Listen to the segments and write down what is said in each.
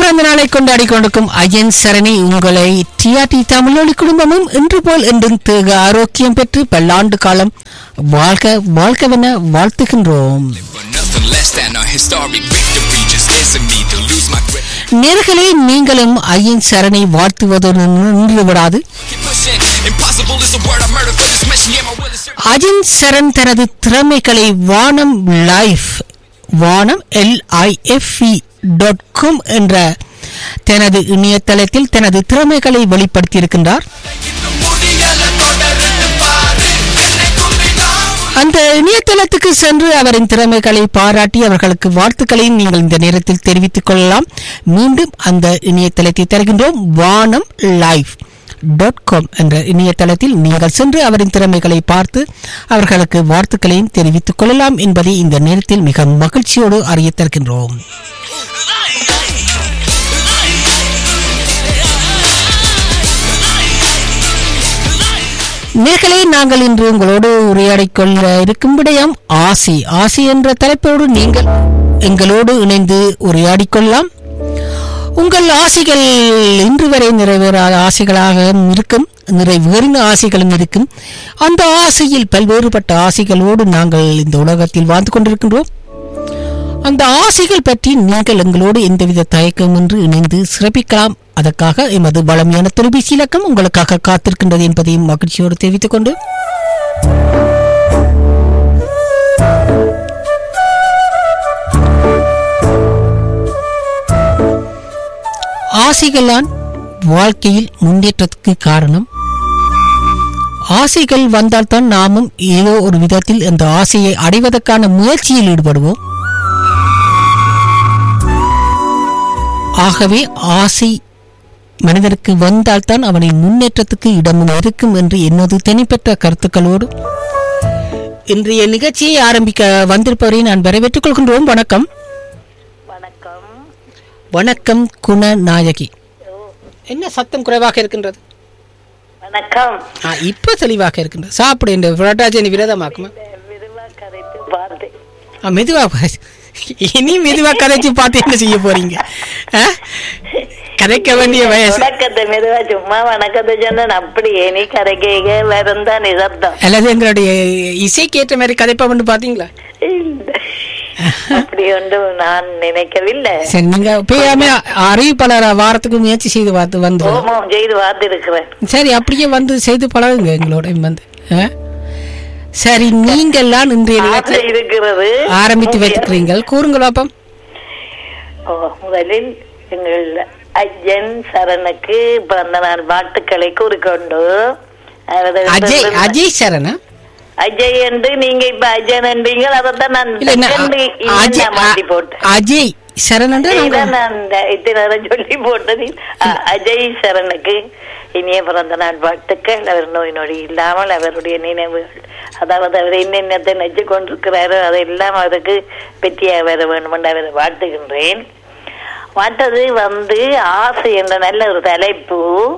பிறந்த நாளை கொண்டாடி கொண்டிருக்கும் அஜன் சரணி உங்களை டிஆர்டி தமிழொலி குடும்பமும் இன்று போல் என்றும் தேக ஆரோக்கியம் பெற்று பல்லாண்டு காலம் வாழ்க வாழ்கவென வாழ்த்துகின்றோம் For nothing less than a historic victory just isn't me to lose my grip. நேர்களே நீங்களும் ஐயன் சரணை வாழ்த்துவதோடு நின்று விடாது Keep pushing. Impossible is a word I murder for this mission. Yeah, my will is certain. Ajin சரண் தனது திறமைகளை வானம் லைஃப் வானம் LIFE dot com என்ற தனது இணையதளத்தில் தனது திறமைகளை வெளிப்படுத்தியிருக்கின்றார் அந்த இணையதளத்துக்கு சென்று அவரின் திறமைகளை பாராட்டி அவர்களுக்கு வாழ்த்துக்களையும் நீங்கள் இந்த நேரத்தில் தெரிவித்துக் கொள்ளலாம் மீண்டும் அந்த இணையதளத்தை தருகின்றோம் வானம் லைவ் டாட் காம் என்ற இணையதளத்தில் நீங்கள் சென்று அவரின் திறமைகளை பார்த்து அவர்களுக்கு வாழ்த்துக்களையும் தெரிவித்துக் கொள்ளலாம் என்பதை இந்த நேரத்தில் மிக மகிழ்ச்சியோடு அறிய தருகின்றோம் நேர்களே நாங்கள் இன்று உங்களோடு உரையாடிக் கொள்ள இருக்கும் விடயம் ஆசி ஆசி என்ற தலைப்போடு நீங்கள் எங்களோடு இணைந்து உரையாடிக் கொள்ளலாம் உங்கள் ஆசைகள் இன்று வரை நிறைவேறாத ஆசைகளாக இருக்கும் நிறைவேறின ஆசைகளும் இருக்கும் அந்த ஆசையில் பல்வேறுபட்ட ஆசைகளோடு நாங்கள் இந்த உலகத்தில் வாழ்ந்து கொண்டிருக்கின்றோம் அந்த ஆசைகள் பற்றி நீங்கள் எங்களோடு எந்தவித தயக்கமின்றி இணைந்து சிறப்பிக்கலாம் அதற்காக எமது வளமையான தொலைபேசி இலக்கம் உங்களுக்காக காத்திருக்கின்றது என்பதையும் மகிழ்ச்சியோடு தெரிவித்துக் கொண்டு ஆசைகள்தான் வாழ்க்கையில் முன்னேற்றத்துக்கு காரணம் ஆசைகள் வந்தால்தான் நாமும் ஏதோ ஒரு விதத்தில் அந்த ஆசையை அடைவதற்கான முயற்சியில் ஈடுபடுவோம் ஆகவே ஆசை மனிதனுக்கு வந்தால்தான் அவனின் முன்னேற்றத்துக்கு இடமும் இருக்கும் என்று என்னது தனிப்பட்ட கருத்துக்களோடு இன்றைய நிகழ்ச்சியை ஆரம்பிக்க வந்திருப்பவரை நான் வரவேற்றுக் கொள்கின்றோம் வணக்கம் வணக்கம் வணக்கம் குணநாயகி என்ன சத்தம் குறைவாக இருக்கின்றது வணக்கம் ஆ இப்ப தெளிவாக இருக்கின்றது சாப்பிடு இந்த புரட்டாஜனி விரதமாக்குமா விரிவா கதைத்து பார்த்தேன் ஆ, மெதுவா பா- இனி மெதுவா கதைச்சு பார்த்து என்ன செய்ய போறீங்க ஆ? கதைக்க வேண்டிய வயசு வணக்கத்தை மெதுவா சும்மா வணக்கத்தை சொன்னேன் அப்படியே நீ கதைக்க வேறந்தா நிசப்தம் அல்லது எங்களுடைய இசைக்கு ஏற்ற மாதிரி கதைப்பா பாத்தீங்களா இல்ல. அப்படி ஒன்று நான் நினைக்கவில்லை சரி நீங்க பேயாம அறிவிப்பாளர் வாரத்துக்கு முயற்சி செய்து பார்த்து வந்து ஓமம் செய்து பார்த்திருக்கிறேன் சரி அப்படியே வந்து செய்து பழகுங்க எங்களோட வந்து ஆ? சரி நீங்கெல்லாம் இன்றைய ஆசை நிகழ்ச்சி இருக்கிறது ஆரம்பித்து வைத்துக்கிறீங்கள் கூறுங்கள் பாப்பம் ஓ, முதலில் எங்கள் ஐயன் சரணுக்கு பிறந்த நாள் வாழ்த்துக்களை கூறிக்கொண்டு அவரது அஜய் அஜய் சரணா அஜய் என்று நீங்க இப்ப அஜயன் என்றீங்க அதைத்தான் நான் இல்ல நான் second இன்னும் அஜய் நான் மாத்தி போட்டேன் அஜய் சரண் இதான் நான் இந்த இத்தனை நேரம் சொல்லி போட்டது அ- அஜய் சரணுக்கு இனிய பிறந்த நாள் வாழ்த்துக்கள் அவர் நோய் நொடி இல்லாமல் அவருடைய நினைவுகள் அதாவது அவர் என்னென்னத்தை நெச்சு கொண்டிருக்கிறாரோ அதெல்லாம் அவருக்கு வெற்றியாக வர வேண்டும் என்று அவரை வாழ்த்துகின்றேன் வாழ்த்தது வந்து ஆசை என்ற நல்ல ஒரு தலைப்பு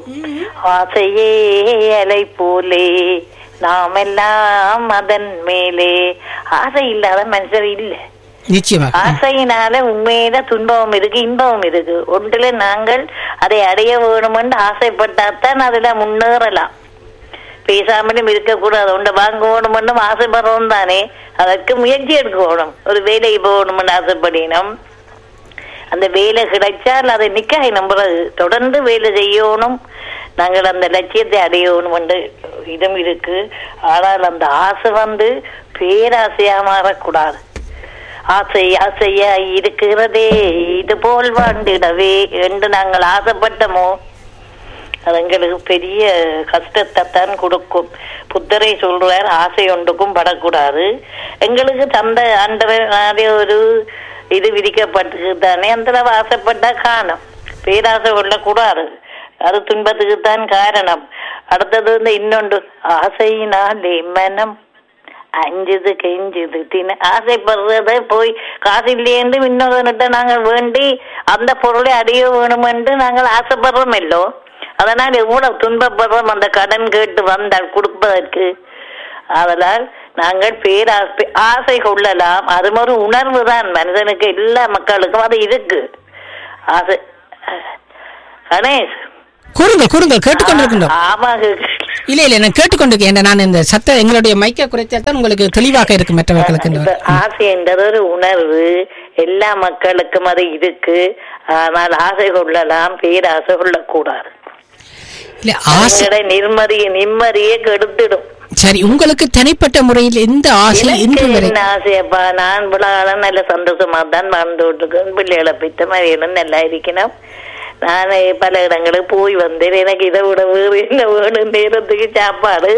ஆசையே அலை போலே நாம் எல்லாம் அதன் மேலே ஆசை இல்லாத மனுஷர் இல்லை நிச்சயமாக ஆசையினால உண்மையில துன்பமும் இருக்கு இன்பமும் இருக்கு ஒன்றுல நாங்கள் அதை அடைய வேணுமென்று ஆசைப்பட்டாத்தான் அதுல முன்னேறலாம் பேசாமலும் இருக்கக்கூடாது ஒன்றை வாங்க வேணுமென்றும் ஆசைப்படுறோம் தானே அதற்கு முயற்சி எடுக்கணும் ஒரு வேலைக்கு போகணும்னு ஆசைப்படினோம் அந்த வேலை கிடைச்சால் அதை நிக்காய் நம்புறது தொடர்ந்து வேலை செய்யணும் நாங்கள் அந்த லட்சியத்தை அடையணும் என்று இதுவும் இருக்கு ஆனால் அந்த ஆசை வந்து பேராசையா மாறக்கூடாது ஆசை ஆசையா இருக்கிறதே இது போல் வாழ்ந்திடவே என்று நாங்கள் ஆசைப்பட்டோமோ அது எங்களுக்கு பெரிய கஷ்டத்தை தான் கொடுக்கும் புத்தரை சொல்றார் ஆசை ஒன்றுக்கும் படக்கூடாது எங்களுக்கு தந்த ஆண்டவர் நிறைய ஒரு இது விதிக்கப்பட்டு தானே அந்த அளவு ஆசைப்பட்டா காணும் பேராசை கொள்ளக்கூடாது அது துன்பத்துக்கு தான் காரணம் அடுத்தது வந்து இன்னொன்று ஆசையினாலே மனம் அஞ்சுது கெஞ்சுது தின ஆசைப்படுறத போய் காசு இல்லையென்று இன்னொருத்த நாங்கள் வேண்டி அந்த பொருளை அடைய வேணும் என்று நாங்கள் ஆசைப்படுறோம் இல்லோ அதனால் எவ்வளவு துன்பப்படுறோம் அந்த கடன் கேட்டு வந்தால் கொடுப்பதற்கு அதனால் நாங்கள் பேராசை ஆசை கொள்ளலாம் அது ஒரு உணர்வு தான் மனிதனுக்கு எல்லா மக்களுக்கும் அது இருக்கு ஆசை கணேஷ் கூறுங்கள் கூறுங்கள் கேட்டுக்கொண்டிருக்கின்றோம் ஆமா இல்ல இல்ல நான் கேட்டுக்கொண்டிருக்கேன் ஏன்னா நான் இந்த சத்த எங்களுடைய மைக்க குறைத்தால் தான் உங்களுக்கு தெளிவாக இருக்கும் மற்றவர்களுக்கு இந்த- இப்ப ஆசை என்றது ஒரு உணர்வு எல்லா மக்களுக்கும் அது இருக்கு ஆனால் ஆசை கொள்ளலாம் பேராசை கொள்ளக்கூடாது இல்ல ஆசை அவங்களோட நிம்மதியை நிம்மதியே கெடுத்துடும் சரி உங்களுக்கு தனிப்பட்ட முறையில் எந்த ஆசை எனக்கு இன்று வரை என்ன ஆசையப்பா நான் விழாலம் நல்ல சந்தோஷமா தான் வாழ்ந்து இருக்கேன் பிள்ளைகளை பித்த மாதிரி நல்லா இருக்கணும் நான் பல இடங்களுக்கு போய் வந்தேன் எனக்கு இதை விட வேறு என்ன வேணும் நேரத்துக்கு சாப்பாடு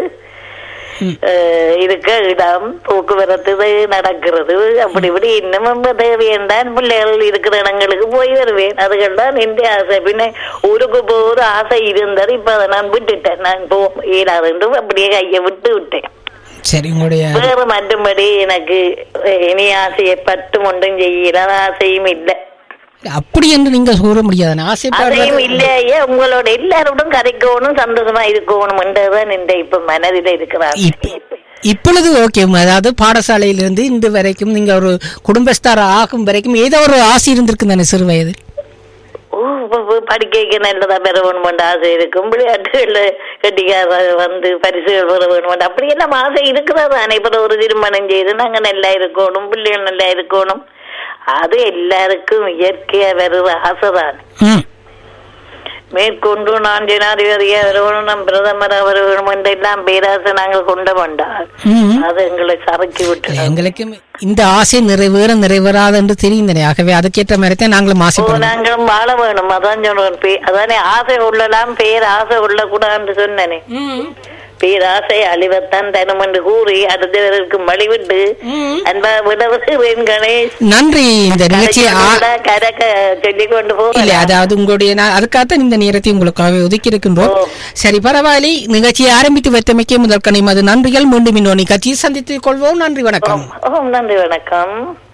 அஹ், இருக்க இடம் போக்குவரத்து இது நடக்கிறது அப்படி இப்படி இன்னமும் தேவையென்றான் பிள்ளைகள் இருக்கிற இடங்களுக்கு போய் வருவேன் அதுகள் தான் எந்த ஆசை பின்ன ஊருக்கு போகிற ஆசை இருந்தது இப்ப அதை நான் விட்டுட்டேன் நான் போ இயலாதுன்று அப்படியே கையை விட்டு விட்டேன் சரி உங்களுடைய வேறு மற்றும்படி எனக்கு அஹ், இனி ஆசையை பட்டும் ஒன்றும் செய்யல ஆசையும் இல்லை அப்படி என்று நீங்க கூற முடியாது அதையும் ஆசைப்படுறது இல்லையே உங்களோட எல்லாரோடும் கதைக்கணும் சந்தோஷமா இருக்கணும் என்றுதான் இந்த இப்ப மனதில் இருக்கிறார் இப்ப- இப்பொழுது ஓகே அதாவது பாடசாலையிலிருந்து இன்று வரைக்கும் நீங்க ஒரு குடும்பஸ்தார ஆகும் வரைக்கும் ஏதோ ஒரு ஆசை இருந்திருக்கு தானே சிறு வயது ஓ, ப- ப- படிக்க நல்லதா பெற வேணும் ஆசை இருக்கும் விளையாட்டுகள்ல கட்டிக்காக வந்து பரிசுகள் பெற வேணும் அப்படியெல்லாம் ஆசை இருக்கிறதா இப்ப ஒரு திருமணம் செய்து நாங்க நல்லா இருக்கணும் பிள்ளைகள் நல்லா இருக்கணும் அது எல்லாருக்கும் இயற்கையா வருது ஆசைதான் ம் மேற்கொண்டு நான் ஜனாதிபதியா வருவணும் நம் பிரதமரா வருவணும் என்றெல்லாம் பேராசை நாங்கள் கொண்ட வேண்டாம் ம். அது எங்களை சறுக்கி விட்டு எங்களுக்கு இந்த ஆசை நிறைவேற நிறைவேறாது என்று தெரியும் தானே ஆகவே அதுக்கேற்ற மாதிரி தான் நாங்களும் ஓ, ஆசைப்படுறோம் நாங்களும் வாழ வேணும் அதான் சொல்றேன் பே- அதானே ஆசை உள்ளலாம் பேர் ஆசை உள்ள கூடாதுன்னு சொன்னனே பேராசை அழிவத்தான் தரும் என்று கூறி அடுத்தவருக்கு மலிவிட்டு அன்பா விடவுகிறேன் கணேஷ் நன்றி இந்த நிகழ்ச்சியை ஆ- கரக்க சொல்லிக் கொண்டு இல்ல போகலாம் அதாவது உங்களுடைய நான் அதுக்காகத்தான் இந்த நேரத்தை உங்களுக்காக ஒதுக்கி இருக்கின்றோம் ஓ. சரி பரவாயில்லை நிகழ்ச்சியை ஆரம்பித்து வைத்தமைக்கே முதல் கனிமது நன்றிகள் மீண்டும் இன்னொரு நிகழ்ச்சியை சந்தித்துக் கொள்வோம் நன்றி வணக்கம் ஓம் நன்றி வணக்கம்